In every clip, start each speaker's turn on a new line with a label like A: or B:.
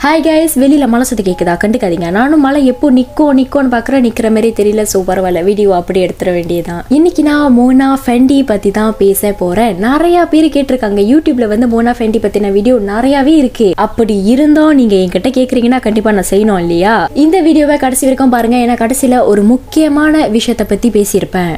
A: hi guys வெளியில மழை சத்து கேக்குதா கண்டுக்காதீங்க நானும் மழை எப்போ நிக்கோ நிக்கோன்னு பாக்குறேன் நிக்கிற மாதிரி தெரியல சோ பரவாயில்ல வீடியோ அப்படி எடுத்துட வேண்டியதுதான் இன்னைக்கு நான் மோனா ஃபெண்டி பத்தி தான் பேச போறேன் நிறைய பேர் கேட்டிருக்காங்க யூடியூப்ல வந்து மோனா ஃபெண்டி பத்தின வீடியோ நிறையவே இருக்கு அப்படி இருந்தும் நீங்க என்கிட்ட கேக்குறீங்கன்னா கண்டிப்பா நான் செய்யணும் இல்லையா இந்த வீடியோவை கடைசி வரைக்கும் பாருங்க ஏன்னா கடைசியில ஒரு முக்கியமான விஷயத்தை பத்தி பேசியிருப்பேன்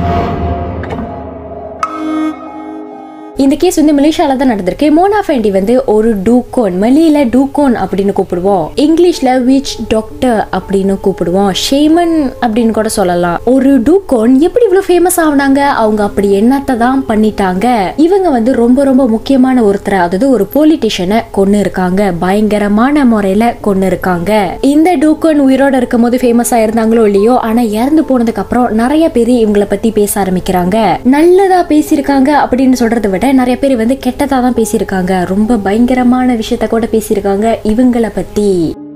A: இந்த கேஸ் வந்து மலேசியால தான் நடந்திருக்கு மோனா ஃபேண்டி வந்து ஒரு டூகோன் மலியில டூகோன் அப்படின்னு கூப்பிடுவோம் இங்கிலீஷ்ல விச் டாக்டர் அப்படின்னு கூப்பிடுவோம் ஷேமன் அப்படின்னு கூட சொல்லலாம் ஒரு டூகோன் எப்படி இவ்வளவு ஃபேமஸ் ஆகுனாங்க அவங்க அப்படி என்னத்தை தான் பண்ணிட்டாங்க இவங்க வந்து ரொம்ப ரொம்ப முக்கியமான ஒருத்தரை அதாவது ஒரு பொலிட்டிஷியனை கொண்டு இருக்காங்க பயங்கரமான முறையில கொண்டு இருக்காங்க இந்த டூகோன் உயிரோட இருக்கும் போது ஃபேமஸ் ஆயிருந்தாங்களோ இல்லையோ ஆனா இறந்து போனதுக்கு அப்புறம் நிறைய பேர் இவங்கள பத்தி பேச ஆரம்பிக்கிறாங்க நல்லதா பேசியிருக்காங்க அப்படின்னு சொல்றதை விட நிறைய பேர் வந்து கெட்டதா தான் பேசியிருக்காங்க ரொம்ப பயங்கரமான விஷயத்த கூட பேசியிருக்காங்க இவங்கள பத்தி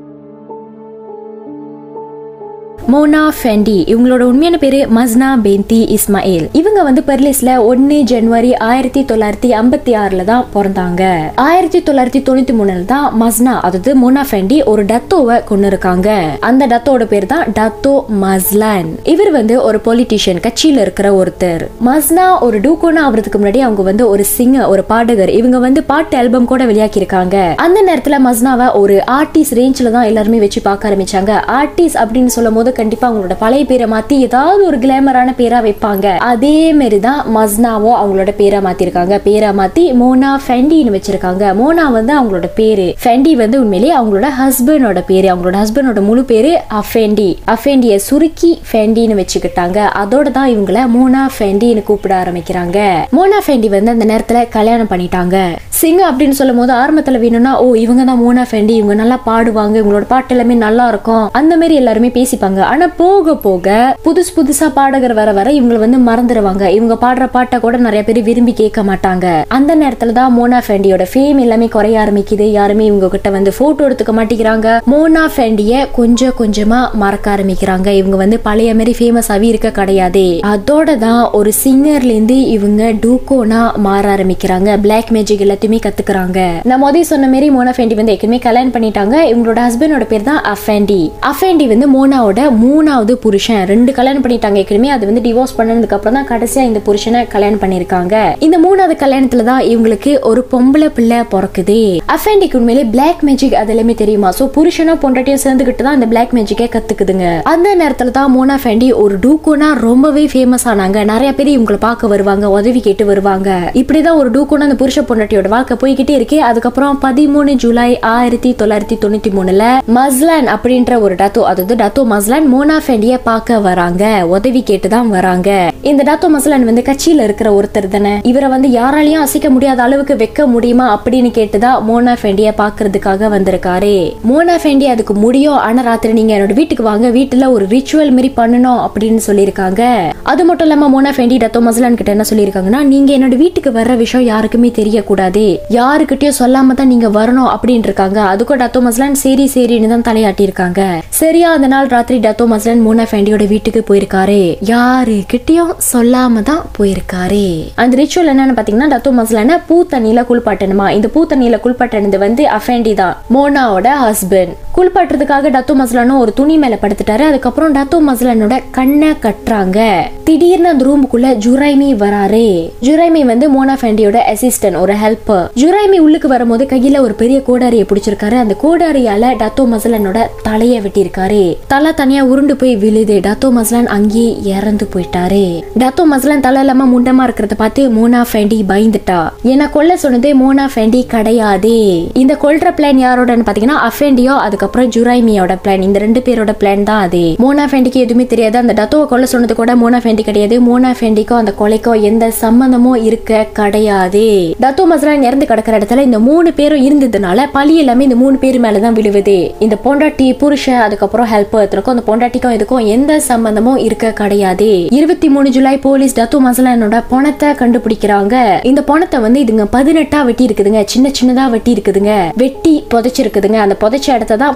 A: மோனா ஃபெண்டி இவங்களோட உண்மையான பேரு மஸ்னா பென்தி இஸ்மாயில் இவங்க வந்து பெர்லிஸ்ல ஒன்னு ஜனவரி ஆயிரத்தி தொள்ளாயிரத்தி ஐம்பத்தி ஆறுல தான் பிறந்தாங்க ஆயிரத்தி தொள்ளாயிரத்தி தொண்ணூத்தி மூணுல தான் மஸ்னா அதாவது மோனா ஃபெண்டி ஒரு டத்தோவை கொண்டு இருக்காங்க அந்த டத்தோட பேர் தான் டத்தோ மஸ்லான் இவர் வந்து ஒரு பொலிட்டிஷியன் கட்சியில இருக்கிற ஒருத்தர் மஸ்னா ஒரு டூகோனா ஆகிறதுக்கு முன்னாடி அவங்க வந்து ஒரு சிங்கர் ஒரு பாடகர் இவங்க வந்து பாட்டு ஆல்பம் கூட வெளியாக்கி இருக்காங்க அந்த நேரத்துல மஸ்னாவை ஒரு ஆர்டிஸ்ட் ரேஞ்சில தான் எல்லாருமே வச்சு பார்க்க ஆரம்பிச்சாங்க ஆர்டிஸ்ட் அப்படின்னு சொல்லும் போது கண்டிப்பா அவங்களோட பழைய பேரை மாத்தி ஏதாவது ஒரு கிளாமரான பேரா வைப்பாங்க அதே மாதிரி தான் மஸ்னாவோ அவங்களோட பேரை மாத்திருக்காங்க பேரை மாத்தி மோனா ஃபெண்டின்னு வச்சிருக்காங்க மோனா வந்து அவங்களோட பேரு ஃபெண்டி வந்து உண்மையிலேயே அவங்களோட ஹஸ்பண்டோட பேரு அவங்களோட ஹஸ்பண்டோட முழு பேரு அஃபெண்டி அஃபெண்டிய சுருக்கி ஃபெண்டின்னு வச்சுக்கிட்டாங்க அதோட தான் இவங்கள மோனா ஃபெண்டின்னு கூப்பிட ஆரம்பிக்கிறாங்க மோனா ஃபெண்டி வந்து அந்த நேரத்துல கல்யாணம் பண்ணிட்டாங்க சிங்க அப்படின்னு சொல்லும் போது ஆரம்பத்துல வேணும்னா ஓ இவங்க தான் மோனா ஃபெண்டி இவங்க நல்லா பாடுவாங்க இவங்களோட பாட்டு எல்லாமே நல்லா இருக்கும் அந்த மாதிரி எல்லாருமே பேசிப்பாங்க ஆனா போக போக புதுசு புதுசா பாடகர் வர வர இவங்க வந்து மறந்துடுவாங்க இவங்க பாடுற பாட்டை கூட நிறைய பேர் விரும்பி கேட்க மாட்டாங்க அந்த நேரத்துல தான் மோனா ஃபெண்டியோட ஃபேம் எல்லாமே குறைய ஆரம்பிக்குது யாருமே இவங்க கிட்ட வந்து போட்டோ எடுத்துக்க மாட்டேங்கிறாங்க மோனா ஃபெண்டிய கொஞ்சம் கொஞ்சமா மறக்க ஆரம்பிக்கிறாங்க இவங்க வந்து பழைய மாதிரி ஃபேமஸாவே இருக்க கிடையாது அதோட தான் ஒரு சிங்கர்ல இருந்து இவங்க டூகோனா மாற ஆரம்பிக்கிறாங்க பிளாக் மேஜிக் எல்லாத்தையுமே கத்துக்கிறாங்க நான் முதல் சொன்ன மாதிரி மோனா ஃபெண்டி வந்து ஏற்கனவே கல்யாணம் பண்ணிட்டாங்க இவங்களோட ஹஸ்பண்டோட பேர் தான் அஃபெண்டி அஃபெண்டி வந்து மோனாவோட மூணாவது புருஷன் ரெண்டு கல்யாணம் பண்ணிட்டாங்க ஏற்கனவே அது வந்து டிவோர்ஸ் பண்ணதுக்கு அப்புறம் தான் கடைசியா இந்த புருஷனை கல்யாணம் பண்ணிருக்காங்க இந்த மூணாவது கல்யாணத்துல தான் இவங்களுக்கு ஒரு பொம்பளை பிள்ளை பிறக்குது அஃபெண்டிக்கு உண்மையிலே பிளாக் மேஜிக் அது எல்லாமே தெரியுமா சோ புருஷனா பொண்டாட்டியும் சேர்ந்துகிட்டு தான் இந்த பிளாக் மேஜிக்கை கத்துக்குதுங்க அந்த நேரத்துல தான் மோனா ஃபெண்டி ஒரு டூக்கோனா ரொம்பவே ஃபேமஸ் ஆனாங்க நிறைய பேர் இவங்களை பார்க்க வருவாங்க உதவி கேட்டு வருவாங்க இப்படிதான் ஒரு டூக்கோனா அந்த புருஷ பொண்டாட்டியோட வாழ்க்கை போய்கிட்டே இருக்கு அதுக்கப்புறம் பதிமூணு ஜூலை ஆயிரத்தி தொள்ளாயிரத்தி தொண்ணூத்தி மூணுல மஸ்லான் அப்படின்ற ஒரு டத்தோ அதாவது டத்தோ மஸ்லான் மோனா ஃபெண்டிய பார்க்க வராங்க உதவி கேட்டு தான் வராங்க இந்த டத்தோ மஸ்லான் வந்து கட்சியில இருக்கிற ஒருத்தர் தானே இவரை வந்து யாராலையும் அசைக்க முடியாத அளவுக்கு வைக்க முடியுமா அப்படின்னு கேட்டுதான் மோனா ஃபெண்டிய பாக்குறதுக்காக வந்திருக்காரு மோனா ஃபெண்டி அதுக்கு முடியும் ஆனா ராத்திரி நீங்க என்னோட வீட்டுக்கு வாங்க வீட்டுல ஒரு ரிச்சுவல் மாதிரி பண்ணணும் அப்படின்னு சொல்லியிருக்காங்க அது மட்டும் இல்லாம மோனா ஃபெண்டி டத்தோ மஸ்லான் கிட்ட என்ன சொல்லியிருக்காங்கன்னா நீங்க என்னோட வீட்டுக்கு வர்ற விஷயம் யாருக்குமே தெரியக்கூடாது யாருக்கிட்டயும் சொல்லாம தான் நீங்க வரணும் அப்படின்னு இருக்காங்க அதுக்கும் டத்தோ மஸ்லான் சரி சரின்னு தான் தலையாட்டி இருக்காங்க சரியா அந்த நாள் ராத்திரி டத்தோ மஸ்லான் மோனா ஃபெண்டியோட வீட்டுக்கு போயிருக்காரு யாரு கிட்டயும் சொல்லாம தான் போயிருக்காரு அந்த ரிச்சுவல் என்னன்னு பாத்தீங்கன்னா டத்தோ மஸ்லான பூ தண்ணியில குளிப்பாட்டணுமா இந்த பூ தண்ணியில குளிப்பாட்டினது வந்து அஃபெண்டி தான் மோனாவோட ஹஸ்பண்ட் குளிப்பாட்டுறதுக்காக டத்தோ மஸ்லானும் ஒரு துணி மேல படுத்துட்டாரு அதுக்கப்புறம் டத்தோ மஸ்லானோட கண்ணை கட்டுறாங்க திடீர்னு அந்த ரூமுக்குள்ள ஜுரைமி வராரு ஜுரைமி வந்து மோனா ஃபெண்டியோட அசிஸ்டன்ட் ஒரு ஹெல்ப்பர் ஜுரைமி உள்ளுக்கு வரும்போது கையில ஒரு பெரிய கோடாரியை பிடிச்சிருக்காரு அந்த கோடாரியால டத்தோ மஸ்லானோட தலைய வெட்டியிருக்காரு தலை தனியா உருண்டு போய் விழுது டத்தோ மஸ்லான் அங்கேயே இறந்து போயிட்டாரு டத்தோ மஸ்லான் தலை இல்லாம முண்டமா இருக்கிறத பார்த்து மோனா ஃபெண்டி பயந்துட்டா ஏன்னா கொல்ல சொன்னதே மோனா ஃபெண்டி கிடையாது இந்த கொல்ற பிளான் யாரோடன்னு பாத்தீங்கன்னா அஃபெண்டியோ அதுக்கப்புறம் ஜுரைமியோட பிளான் இந்த ரெண்டு பேரோட பிளான் தான் அது மோனா ஃபெண்டிக்கு எதுவுமே தெரியாது அந்த டத்தோவை கொல்ல சொன்னது கூட மோனா ஃபெண்டி கிடையாது மோனா ஃபெண்டிக்கோ அந்த கொலைக்கோ எந்த சம்பந்தமும் இருக்க கிடையாது டத்தோ மஸ்லான் இறந்து கிடக்கிற இடத்துல இந்த மூணு பேரும் இருந்ததுனால பழி எல்லாமே இந்த மூணு பேர் மேலதான் விழுவுது இந்த பொண்டாட்டி புருஷன் அதுக்கப்புறம் ஹெல்ப்பர் இருக்கும் அந்த பொண்டாட்டிக்கும் இதுக்கும் எந்த சம்பந்தமும் இருக்க கிடையாது இருபத்தி மூணு ஜூலை போலீஸ் டத்து மசலானோட பணத்தை கண்டுபிடிக்கிறாங்க இந்த பணத்தை வந்து இதுங்க பதினெட்டா வெட்டி இருக்குதுங்க சின்ன சின்னதா வெட்டி இருக்குதுங்க வெட்டி புதைச்சிருக்குதுங்க அந்த புதைச்ச இடத்த தான்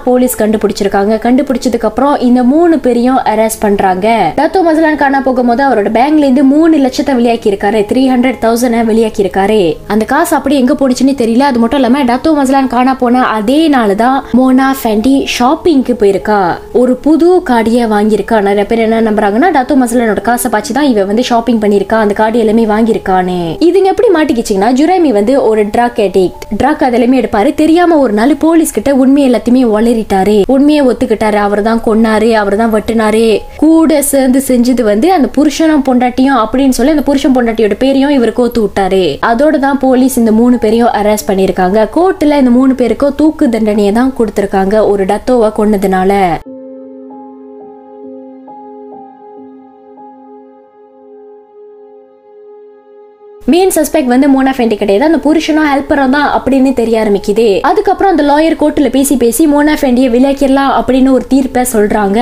A: போலீஸ் கண்டுபிடிச்சிருக்காங்க கண்டுபிடிச்சதுக்கு அப்புறம் இந்த மூணு பேரையும் அரெஸ்ட் பண்றாங்க டத்தோ மசலான் காணா போகும்போது அவரோட பேங்க்ல இருந்து மூணு லட்சத்தை வெளியாக்கி இருக்காரு த்ரீ ஹண்ட்ரட் தௌசண்ட் வெளியாக்கி இருக்காரு அந்த காசு அப்படி எங்க போனுச்சுன்னு தெரியல அது மட்டும் இல்லாம டத்தோ மசலான் காணா போன அதே நாள் தான் மோனா ஃபெண்டி ஷாப்பிங்க்கு போயிருக்கா ஒரு புது காடியை வாங்கியிருக்கா நிறைய பேர் என்ன நம்புறாங்கன்னா டத்தோ மசலானோட காசை பாச்சு தான் இவ வந்து ஷாப்பிங் பண்ணிருக்கா அந்த காடி எல்லாமே வாங்கியிருக்கானே இதுங்க எப்படி மாட்டிக்கிச்சிங்கன்னா ஜுரைமி வந்து ஒரு ட்ரக் அடிக்ட் ட்ரக் அதெல்லாமே எடுப்பாரு தெரியாம ஒரு நாள் போலீஸ் கிட்ட உண்மை எல்லாத்தையுமே வளரிட்டாரு உண்மையை ஒத்துக்கிட்டாரு அவர் தான் கொன்னாரு அவர் தான் வெட்டினாரு கூட சேர்ந்து செஞ்சது வந்து அந்த புருஷனும் பொண்டாட்டியும் அப்படின்னு சொல்லி அந்த புருஷன் பொண்டாட்டியோட பேரையும் இவர் கோத்து விட்டாரு அதோட தான் போலீஸ் இந்த மூணு பேரையும் அரெஸ்ட் பண்ணிருக்காங்க கோர்ட்ல இந்த மூணு பேருக்கும் தூக்கு தண்டனையை தான் கொடுத்திருக்காங்க ஒரு டத்தோவை கொன்னதுனால மெயின் சஸ்பெக்ட் வந்து மோனா ஃபெண்டி கிடையாது அந்த புருஷனும் ஹெல்ப்பரும் தான் அப்படின்னு தெரிய ஆரம்பிக்குது அதுக்கப்புறம் அந்த லாயர் கோர்ட்ல பேசி பேசி மோனா ஃபெண்டியை விலக்கிடலாம் அப்படின்னு ஒரு தீர்ப்பை சொல்றாங்க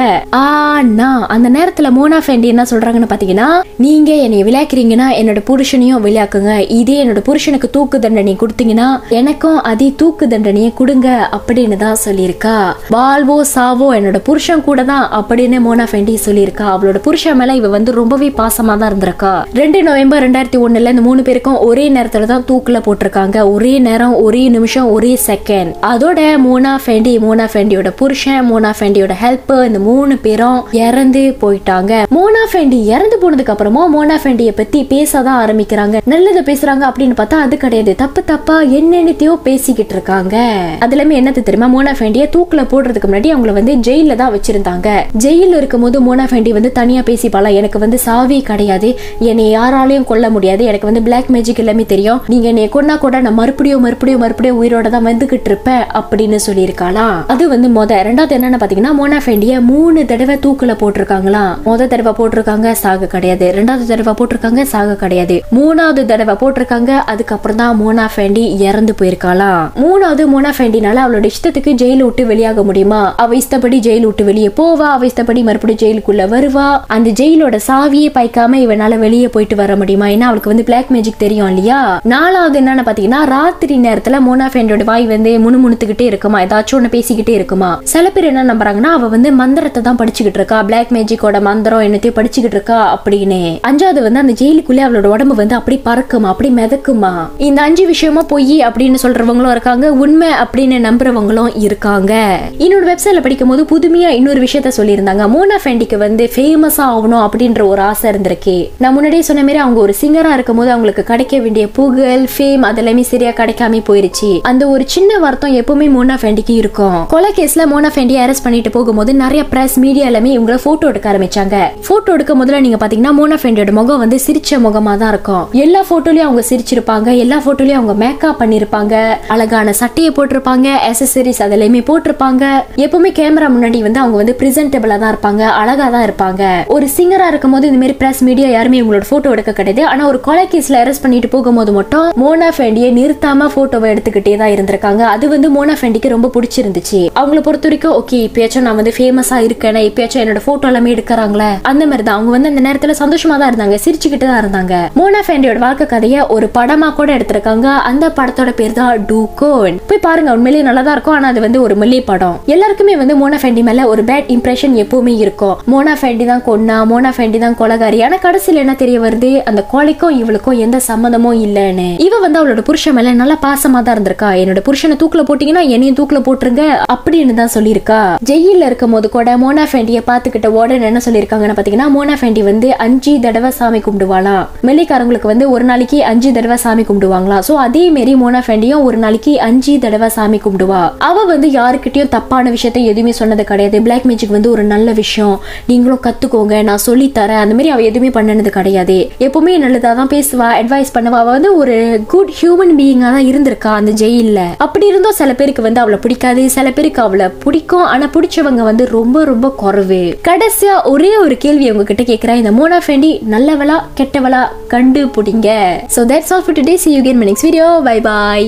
A: ஆனா அந்த நேரத்துல மோனா ஃபெண்டி என்ன சொல்றாங்கன்னு பாத்தீங்கன்னா நீங்க என்னை விளையாக்குறீங்கன்னா என்னோட புருஷனையும் விளையாக்குங்க இதே என்னோட புருஷனுக்கு தூக்கு தண்டனை கொடுத்தீங்கன்னா எனக்கும் அதே தூக்கு தண்டனையை கொடுங்க அப்படின்னு தான் சொல்லியிருக்கா வாழ்வோ சாவோ என்னோட புருஷன் கூட தான் அப்படின்னு மோனா ஃபெண்டி சொல்லியிருக்கா அவளோட புருஷன் மேல இவ வந்து ரொம்பவே பாசமா தான் இருந்திருக்கா ரெண்டு நவம்பர் ரெண்டாயிரத்தி ஒண்ணுல இந்த மூணு பேருக்கும் ஒரே நேரத்துல தான் தூக்குல போட்டிருக்காங்க ஒரே நேரம் ஒரே நிமிஷம் ஒரே செகண்ட் அதோட மோனா ஃபெண்டி மோனா ஃபெண்டியோட புருஷன் மோனா ஃபெண்டியோட ஹெல்ப் இந்த மூணு பேரும் இறந்து போயிட்டாங்க மோனா ஃபெண்டி இறந்து போனதுக்கு அப்புறமா மோனா ஃபெண்டியை பத்தி பேசதான் ஆரம்பிக்கிறாங்க நல்லது பேசுறாங்க அப்படின்னு பார்த்தா அது கிடையாது தப்பு தப்பா என்னென்னத்தையோ பேசிக்கிட்டு இருக்காங்க அதுலமே என்னது தெரியுமா மோனா ஃபெண்டியை தூக்குல போடுறதுக்கு முன்னாடி அவங்கள வந்து ஜெயில தான் வச்சிருந்தாங்க ஜெயில இருக்கும்போது மோனா ஃபெண்டி வந்து தனியா பேசிப்பாளா எனக்கு வந்து சாவி கிடையாது என்னை யாராலையும் கொல்ல முடியாது எனக்கு வந்து பிளாக் மேஜிக் எல்லாமே தெரியும் நீங்க என்னை கொன்னா கூட நான் மறுபடியும் மறுபடியும் மறுபடியும் உயிரோட தான் வந்துகிட்டு இருப்பேன் அப்படின்னு சொல்லியிருக்காளா அது வந்து மொத ரெண்டாவது என்னன்னு பாத்தீங்கன்னா மோனா ஃபெண்டிய மூணு தடவை தூக்குல போட்டிருக்காங்களா மொத தடவை போட்டிருக்காங்க சாக கிடையாது ரெண்டாவது தடவை போட்டிருக்காங்க சாக கிடையாது மூணாவது தடவை போட்டிருக்காங்க அதுக்கப்புறம் தான் மோனா ஃபெண்டி இறந்து போயிருக்காளா மூணாவது மோனா ஃபெண்டினால அவளோட இஷ்டத்துக்கு ஜெயில விட்டு வெளியாக முடியுமா அவ இஷ்டப்படி ஜெயில் விட்டு வெளியே போவா அவ இஷ்டப்படி மறுபடியும் ஜெயிலுக்குள்ள வருவா அந்த ஜெயிலோட சாவியே பாய்க்காம இவனால வெளியே போயிட்டு வர முடியுமா ஏன்னா அவளுக்கு வந்து பிளாக் மேஜிக் தெரியும் இல்லையா நாலாவது என்னன்னு பாத்தீங்கன்னா ராத்திரி நேரத்துல மோனா ஃபெண்டோட வாய் வந்து முணுமுணுத்துக்கிட்டே இருக்குமா ஏதாச்சும் ஒண்ணு பேசிக்கிட்டே இருக்குமா சில பேர் என்ன நம்புறாங்கன்னா அவ வந்து மந்திரத்தை தான் படிச்சுக்கிட்டு இருக்கா பிளாக் மேஜிக்கோட மந்திரம் என்னத்தையும் படிச்சுக்கிட்டு இருக்கா அப்படின்னு அஞ்சாவது வந்து அந்த ஜெயிலுக்குள்ளே அவளோட உடம்பு வந்து அப்படி பறக்குமா அப்படி மிதக்குமா இந்த அஞ்சு விஷயமா பொய் அப்படின்னு சொல்றவங்களும் இருக்காங்க உண்மை அப்படின்னு நம்புறவங்களும் இருக்காங்க இன்னொரு வெப்சைட்ல படிக்கும் போது புதுமையா இன்னொரு விஷயத்த சொல்லியிருந்தாங்க மோனா ஃபெண்டிக்கு வந்து ஃபேமஸா ஆகணும் அப்படின்ற ஒரு ஆசை இருந்திருக்கு நான் முன்னாடியே சொன்ன மாதிரி அவங்க ஒரு சிங்கரா இருக்கும் போது அவங்களுக்கு கிடைக்க வேண்டிய புகழ் ஃபேம் அதெல்லாமே சரியா கிடைக்காம போயிருச்சு அந்த ஒரு சின்ன வருத்தம் எப்பவுமே மோனா ஃபெண்டிக்கு இருக்கும் கொலை கேஸ்ல மோனா ஃபெண்டி அரெஸ்ட் பண்ணிட்டு போகும்போது நிறைய பிரஸ் மீடியா எல்லாமே இவங்கள போட்டோ எடுக்க ஆரம்பிச்சாங்க போட்டோ எடுக்க முதல்ல நீங்க பாத்தீங்கன்னா மோனா ஃபெண்டியோட முகம் வந்து சிரிச்ச முகமா தான் இருக்கும் எல்லா போட்டோலயும் அவங்க சிரிச்சிருப்பாங்க எல்லா போட்டோலயும் அவங்க மேக்கப் பண்ணிருப்பாங்க அழகான சட்டையை போட்டிருப்பாங்க அசசரிஸ் அதெல்லாமே போட்டிருப்பாங்க எப்பவுமே கேமரா முன்னாடி வந்து அவங்க வந்து பிரசன்டபிளா தான் இருப்பாங்க அழகா தான் இருப்பாங்க ஒரு சிங்கரா இருக்கும் போது இந்த மாதிரி பிரஸ் மீடியா யாருமே இவங்களோட போட்டோ எடுக்க கிடையாது ஆனா ஒரு கொலை கேஸ்ல அரெஸ்ட் பண்ணிட்டு போகும்போது மட்டும் மோனா ஃபெண்டியை நிறுத்தாம போட்டோவை எடுத்துக்கிட்டே தான் இருந்திருக்காங்க அது வந்து மோனா ஃபெண்டிக்கு ரொம்ப பிடிச்சிருந்துச்சு அவங்கள பொறுத்த வரைக்கும் ஓகே இப்பயாச்சும் நான் வந்து ஃபேமஸா இருக்கேன் இப்பயாச்சும் என்னோட போட்டோ எல்லாமே எடுக்கிறாங்களே அந்த மாதிரி தான் அவங்க வந்து அந்த நேரத்துல சந்தோஷமா தான் இருந்தாங்க சிரிச்சுக்கிட்டு தான் இருந்தாங்க மோனா ஃபெண்டியோட வாழ்க்கை கதையை ஒரு படமா கூட எடுத்திருக்காங்க அந்த படத்தோட பேர் தான் டூகோன் போய் பாருங்க உண்மையிலேயே நல்லா தான் இருக்கும் ஆனா அது வந்து ஒரு மெல்லி படம் எல்லாருக்குமே வந்து மோனா ஃபெண்டி மேல ஒரு பேட் இம்ப்ரெஷன் எப்பவுமே இருக்கும் மோனா ஃபெண்டி தான் கொன்னா மோனா ஃபெண்டி தான் கொலகாரி ஆனா கடைசியில் என்ன தெரிய வருது அந்த கொலைக்கும் இவளுக்கும் எந்த சம்மந்தமும் இல்லைன்னு இவ வந்து அவளோட புருஷன் மேல நல்லா பாசமா தான் இருந்திருக்கா என்னோட புருஷனை தூக்குல போட்டீங்கன்னா என்னையும் தூக்குல போட்டுருங்க அப்படின்னு தான் சொல்லியிருக்கா ஜெயில இருக்கும் போது கூட மோனா ஃபெண்டியை பார்த்துக்கிட்ட உடனே என்ன சொல்லியிருக்காங்கன்னு பாத்தீங்கன்னா மோனா ஃபெண்டி வந்து அஞ்சு தடவை சாமி கும்பிடுவாளாம் மெல்லிக்காரங்களுக்கு வந்து ஒரு நாளைக்கு அஞ்சு தடவை சாமி கும்பிடுவாங்களாம் சோ அதே மாரி மோனா ஃபெண்டியும் ஒரு நாளைக்கு அஞ்சு தடவை சாமி கும்பிடுவா அவ வந்து யாருக்கிட்டயும் தப்பான விஷயத்த எதுவுமே சொன்னது கிடையாது பிளாக் மேஜிக் வந்து ஒரு நல்ல விஷயம் நீங்களும் கத்துக்கோங்க நான் சொல்லி தரேன் அந்த மாதிரி அவ எதுவுமே பண்ணனது கிடையாது எப்பவுமே நல்லதா தான் பேசுவா அட்வைஸ் பண்ணுவா அவ வந்து ஒரு குட் ஹியூமன் பீயிங்கா தான் இருந்திருக்கா அந்த ஜெயில்ல அப்படி இருந்தும் சில பேருக்கு வந்து அவளை பிடிக்காது சில பேருக்கு அவளை பிடிக்கும் ஆனா பிடிச்சவங்க வந்து ரொம்ப ரொம்ப குறைவு கடைசியா ஒரே ஒரு கேள்வி உங்ககிட்ட கேக்குறேன் இந்த மோனா ஃபெண்டி நல்லவளா கெட்டவளா கண்டுபிடிங்க so that's all for today see you again next video bye bye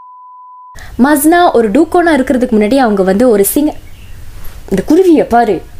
A: மஸ்னா ஒரு டூக்கோனா இருக்கிறதுக்கு முன்னாடி அவங்க வந்து ஒரு சிங்க இந்த குருவியை பாரு